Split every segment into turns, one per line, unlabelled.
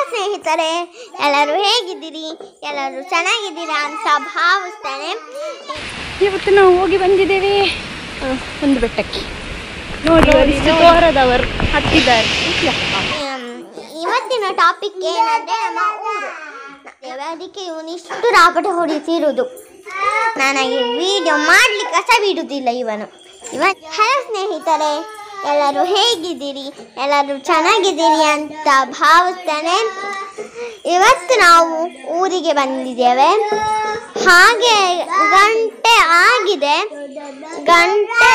ಸ್ನೇಹಿತರೆ ಎಲ್ಲರೂ ಹೇಗಿದ್ದೀರಿ ಎಲ್ಲರೂ ಚೆನ್ನಾಗಿದ್ದೀರಾ ಅಂತ ಭಾವಿಸ್ತೇನೆ
ಇವತ್ತು ನಾವು ಹೋಗಿ ಬಂದಿದ್ದೇವೆ ಆ, ಒಂದು ಬೆಟ್ಟಕ್ಕೆ ನೋಡಿ ಎಷ್ಟು ತೋರದವರು ಹತ್ತಿದ್ದಾರೆ
ಹ್ಮ್, ಇವತ್ತಿನ ಟಾಪಿಕ್ ಏನಂದ್ರೆ ನಮ್ಮ ಊರು ಅದಕ್ಕೆ ಇವನಿಷ್ಟು ರಾಪಟೆ ಹೊಡಿತಿರುವುದು ನನಗೆ ವಿಡಿಯೋ ಮಾಡ್ಲಿಕ್ಕೆ ಸಹ ಬಿಡುವುದಿಲ್ಲ ಇವನು ಇವ ಹಲೋ ಸ್ನೇಹಿತರೆ ಎಲ್ಲರೂ ಹೇಗಿದ್ದೀರಿ ಎಲ್ಲರೂ ಚೆನ್ನಾಗಿದ್ದೀರಿ ಅಂತ ಭಾವಿಸ್ತೇನೆ ಇವತ್ತು ನಾವು ಊರಿಗೆ ಬಂದಿದ್ದೇವೆ ಹಾಗೆ ಗಂಟೆ ಆಗಿದೆ ಗಂಟೆ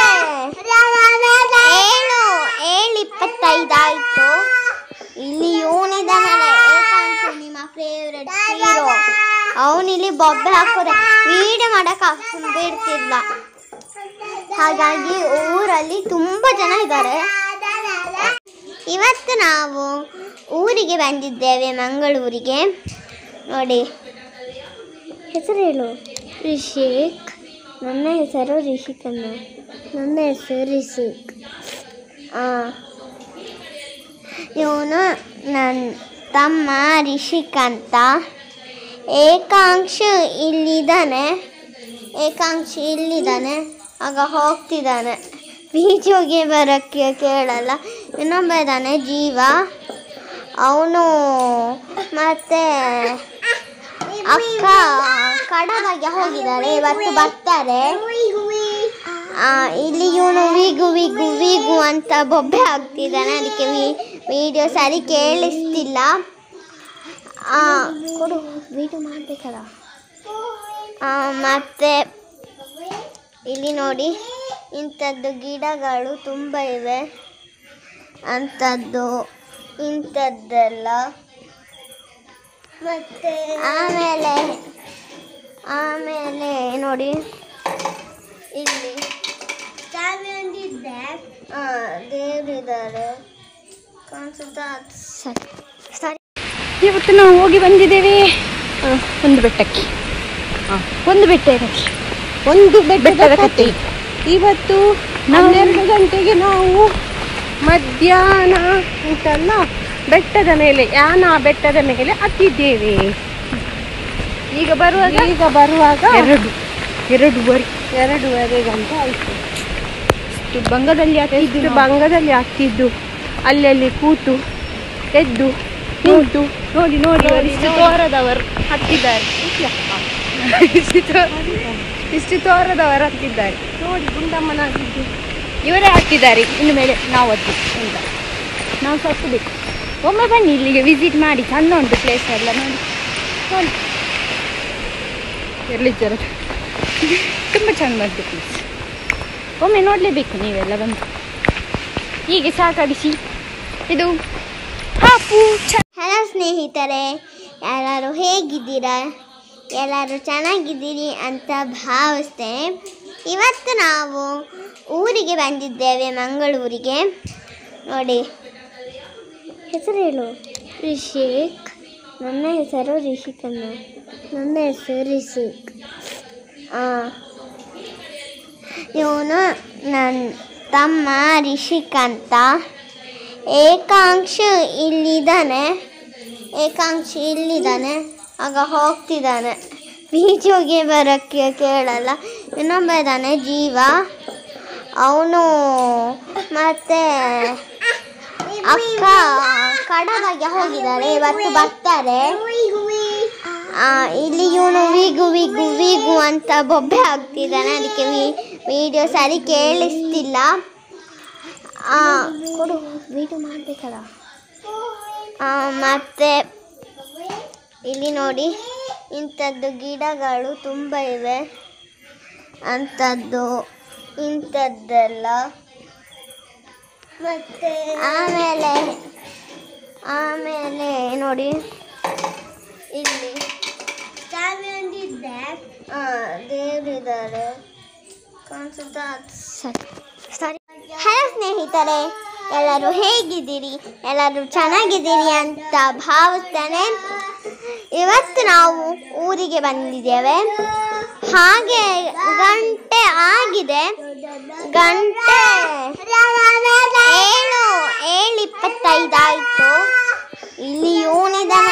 ಏಳು ಏಳು ಇಪ್ಪತ್ತೈದು ಆಯ್ತು ಇಲ್ಲಿ ಇವನಿದ್ದಾನಲ್ಲ ಏಕಾಂಶ ನಿಮ್ಮ ಫೇವ್ರೆಟ್ ಹೀರೋ ಅವನಿಲ್ಲಿ ಬೊಬ್ಬೆ ಹಾಕೋದೆ ವಿಡಿಯೋ ಮಾಡಕ್ ಬಿಡ್ತಿಲ್ಲ ಹಾಗಾಗಿ ಊರಲ್ಲಿ ತುಂಬಾ ಜನ ಇದ್ದಾರೆ ಇವತ್ತು ನಾವು ಊರಿಗೆ ಬಂದಿದ್ದೇವೆ ಮಂಗಳೂರಿಗೆ ನೋಡಿ ಹೆಸರು ಹೇಳು ರಿಷಿಕ್ ನನ್ನ ಹೆಸರು ರಿಷಿಕ್ ಅನ್ನ ನನ್ನ ಹೆಸರು ರಿಷಿಕ್ ಇವನು ನನ್ನ ತಮ್ಮ ರಿಷಿಕ್ ಅಂತ ಏಕಾಂಶ ಇಲ್ಲಿದ್ದಾನೆ ಏಕಾಂಶ ಇಲ್ಲಿದ್ದಾನೆ ಆಗ ಹೋಗ್ತಿದ್ದಾನೆ ಬೀಜೋಗೆ ಬರೋಕ್ಕೆ ಕೇಳಲ್ಲ ಇನ್ನೊಬ್ಬ ಇದ್ದಾನೆ ಜೀವ ಅವನು ಮತ್ತೆ ಅಕ್ಕ ಕಡದಾಗೆ ಹೋಗಿದ್ದಾರೆ ಇವತ್ತು ಬರ್ತಾರೆ ಆ, ಇಲ್ಲಿ ಇವನು ವೀಗು ವೀಗು ವೀಗು ಅಂತ ಬೊಬ್ಬೆ ಹಾಕ್ತಿದ್ದಾನೆ ಅದಕ್ಕೆ ವಿಡಿಯೋ ಸರಿ ಕೇಳಿಸ್ತಿಲ್ಲ ಆ, ಕೊಡು ವಿಡಿಯೋ ಮಾಡಬೇಕಲ್ಲ ಮತ್ತೆ ಇಲ್ಲಿ ನೋಡಿ ಇಂಥದ್ದು ಗಿಡಗಳು ತುಂಬ ಇವೆ ಅಂಥದ್ದು ಇಂಥದ್ದೆಲ್ಲ ಮತ್ತೆ ಆಮೇಲೆ ಆಮೇಲೆ ನೋಡಿ ಇಲ್ಲಿ ಆ, ದೇವ್ರಿದ್ದಾರೆ ಕಾಣಿಸುತ್ತಾ ಸರಿ ಸರಿ
ಇವತ್ತು ನಾವು ಹೋಗಿ ಬಂದಿದ್ದೇವೆ ಆ, ಒಂದು ಬೆಟ್ಟಕ್ಕೆ ಆ, ಒಂದು ಬೆಟ್ಟ ಇದಕ್ಕೆ
ಒಂದು
ಬೆಟ್ಟದ ಕತೆ
ಇವತ್ತು ಹನ್ನೆರಡು ಗಂಟೆಗೆ ನಾವು ಮಧ್ಯಾಹ್ನ ಉಂಟಲ್ಲ ಬೆಟ್ಟದ ಮೇಲೆ ಯಾನ ಬೆಟ್ಟದ ಮೇಲೆ ಹತ್ತಿದ್ದೇವೆ
ಈಗ ಬರುವಾಗ
ಈಗ ಬರುವಾಗ
ಎರಡು ಎರಡೂವರೆ
ಎರಡೂವರೆ ಗಂಟೆ ಆಯ್ತು
ಇಷ್ಟು ಬಂಗದಲ್ಲಿ ಹತ್ತಿದ್ದು
ಎಷ್ಟು
ನಾವು.
ಬಂಗದಲ್ಲಿ ಹತ್ತಿದ್ದು ಅಲ್ಲಲ್ಲಿ ಕೂತು ಎದ್ದು ನಿಂತು
ನೋಡಿ ನೋಡಿ
ನೋಡಿ,
ಇಷ್ಟು
ನೋಡಿ.
ತೋರದವರು ಹತ್ತಿದ್ದಾರೆ
ಇಷ್ಟು ತೋ- ಇಷ್ಟು ತೋರದವರು ಹತ್ತಿದ್ದಾರೆ ನೋಡಿ ಗುಂಡಮ್ಮನಾಗಿದ್ದು
ಇವರೇ ಹತ್ತಿದ್ದಾರೆ ಇನ್ನು ಮೇಲೆ ನಾವು ಹತ್ತಿ ಅಂತ ನಾವು ಸಹ ಹತ್ತಬೇಕು ಒಮ್ಮೆ ಬನ್ನಿ ಇಲ್ಲಿಗೆ ವಿಸಿಟ್ ಮಾಡಿ ಚಂದ ಉಂಟು ಪ್ಲೇಸ್ ಎಲ್ಲ ನೋಡಿ ನೋಡಿ ಎಲ್ಲಿದ್ದಾರ ತುಂಬ ಚಂದ ಉಂಟು ಪ್ಲೇಸ್ ಒಮ್ಮೆ ನೋಡಲೇಬೇಕು ನೀವೆಲ್ಲ ಬಂದು ಹೀಗೆ ಸಾಕಾಡಿಸಿ ಇದು ಹಾಪು ಚ
ಹಲೋ ಸ್ನೇಹಿತರೆ ಎಲ್ಲರೂ ಹೇಗಿದ್ದೀರಾ ಎಲ್ಲರೂ ಚೆನ್ನಾಗಿದ್ದೀರಿ ಅಂತ ಭಾವಿಸ್ತೇನೆ ಇವತ್ತು ನಾವು ಊರಿಗೆ ಬಂದಿದ್ದೇವೆ ಮಂಗಳೂರಿಗೆ ನೋಡಿ ಹೆಸರು ಹೇಳು ರಿಷಿಕ್ ನನ್ನ ಹೆಸರು ರಿಷಿಕ್ ಅನ್ನ ನನ್ನ ಹೆಸರು ರಿಷಿಕ್ ಇವನು ನನ್ನ ತಮ್ಮ ರಿಷಿಕ್ ಅಂತ ಏಕಾಂಶ ಇಲ್ಲಿದ್ದಾನೆ ಏಕಾಂಶ ಇಲ್ಲಿದ್ದಾನೆ ಆಗ ಹೋಗ್ತಿದ್ದಾನೆ ಬೀಜೋಗೆ ಬರೋಕ್ಕೆ ಕೇಳಲ್ಲ ಇನ್ನೊಬ್ಬ ಇದ್ದಾನೆ ಜೀವ ಅವನು ಮತ್ತೆ ಅಕ್ಕ ಕಡದಾಗೆ ಹೋಗಿದ್ದಾರೆ ಇವತ್ತು ಬರ್ತಾರೆ ಆ, ಇಲ್ಲಿ ಇವನು ವೀಗು ವೀಗು ವೀಗು ಅಂತ ಬೊಬ್ಬೆ ಹಾಕ್ತಿದ್ದಾನೆ ಅದಕ್ಕೆ ವಿಡಿಯೋ ಸರಿ ಕೇಳಿಸ್ತಿಲ್ಲ ಆ, ಕೊಡು ವಿಡಿಯೋ ಮಾಡಬೇಕಲ್ಲ ಮತ್ತೆ ಇಲ್ಲಿ ನೋಡಿ ಇಂಥದ್ದು ಗಿಡಗಳು ತುಂಬ ಇವೆ ಅಂಥದ್ದು ಇಂಥದ್ದೆಲ್ಲ ಮತ್ತೆ ಆಮೇಲೆ ಆಮೇಲೆ ನೋಡಿ ಇಲ್ಲಿ ಆ, ದೇವ್ರಿದ್ದಾರೆ ಕಾಣಿಸುತ್ತಾ ಸರಿ ಸರಿ ಹಲೋ ಸ್ನೇಹಿತರೆ ಎಲ್ಲರೂ ಹೇಗಿದ್ದೀರಿ ಎಲ್ಲರೂ ಚೆನ್ನಾಗಿದ್ದೀರಿ ಅಂತ ಭಾವಿಸ್ತೇನೆ ಇವತ್ತು ನಾವು ಊರಿಗೆ ಬಂದಿದ್ದೇವೆ ಹಾಗೆ ಗಂಟೆ ಆಗಿದೆ ಗಂಟೆ ಏಳು ಏಳು ಇಪ್ಪತ್ತೈದು ಆಯ್ತು ಇಲ್ಲಿ ಇವನಿದ್ದಾನಲ್ಲ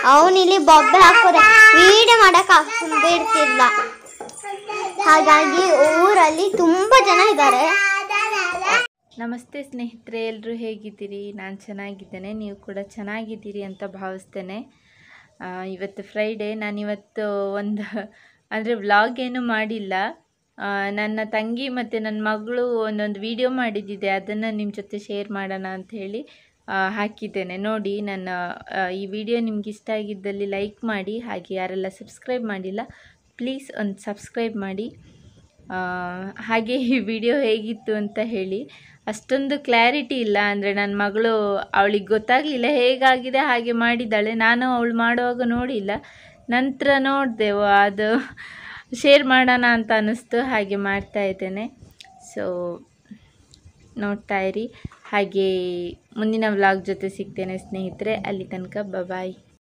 ಅವನಿಲ್ಲಿ ಬೊಬ್ಬೆ ಹಾಕೋದೆ ವೀಡಿಯೋ ಮಾಡಕ್ ಹಾಕ್- ಬಿಡ್ತಿಲ್ಲ ಹಾಗಾಗಿ ಊರಲ್ಲಿ ತುಂಬಾ ಜನ ಇದ್ದಾರೆ
ನಮಸ್ತೆ ಸ್ನೇಹಿತರೆ ಎಲ್ಲರೂ ಹೇಗಿದ್ದೀರಿ ನಾನು ಚೆನ್ನಾಗಿದ್ದೇನೆ ನೀವು ಕೂಡ ಚೆನ್ನಾಗಿದ್ದೀರಿ ಅಂತ ಭಾವಿಸ್ತೇನೆ ಆ, ಇವತ್ತು ಫ್ರೈಡೇ ನಾನಿವತ್ತು ಒಂದು ಅಂದರೆ ವ್ಲಾಗ್ ಏನು ಮಾಡಿಲ್ಲ ಆ, ನನ್ನ ತಂಗಿ ಮತ್ತು ನನ್ನ ಮಗಳು ಒಂದೊಂದು ವಿಡಿಯೋ ಮಾಡಿದ್ದಿದೆ ಅದನ್ನು ನಿಮ್ಮ ಜೊತೆ ಶೇರ್ ಮಾಡೋಣ ಅಂತ ಹೇಳಿ ಆ, ಹಾಕಿದ್ದೇನೆ ನೋಡಿ ನನ್ನ ಆ, ಈ ವಿಡಿಯೋ ನಿಮ್ಗೆ ಇಷ್ಟ ಆಗಿದ್ದಲ್ಲಿ ಲೈಕ್ ಮಾಡಿ ಹಾಗೆ ಯಾರೆಲ್ಲ ಸಬ್ಸ್ಕ್ರೈಬ್ ಮಾಡಿಲ್ಲ ಪ್ಲೀಸ್ ಒಂದು ಸಬ್ಸ್ಕ್ರೈಬ್ ಮಾಡಿ ಆ, ಹಾಗೆ ಈ ವಿಡಿಯೋ ಹೇಗಿತ್ತು ಅಂತ ಹೇಳಿ ಅಷ್ಟೊಂದು ಕ್ಲಾರಿಟಿ ಇಲ್ಲ ಅಂದರೆ ನನ್ನ ಮಗಳು ಅವಳಿಗೆ ಗೊತ್ತಾಗಲಿಲ್ಲ ಹೇಗಾಗಿದೆ ಹಾಗೆ ಮಾಡಿದ್ದಾಳೆ ನಾನು ಅವಳು ಮಾಡುವಾಗ ನೋಡಿಲ್ಲ ನಂತರ ನೋಡಿದೆ ಅದು ಶೇರ್ ಮಾಡೋಣ ಅಂತ ಅನ್ನಿಸ್ತು ಹಾಗೆ ಮಾಡ್ತಾ ಇದ್ದೇನೆ ಸೊ ನೋಡ್ತಾ ಇರಿ ಹಾಗೆ ಮುಂದಿನ ವ್ಲಾಗ್ ಜೊತೆ ಸಿಗ್ತೇನೆ ಸ್ನೇಹಿತರೆ ಅಲ್ಲಿ ತನಕ ಬಾಯ್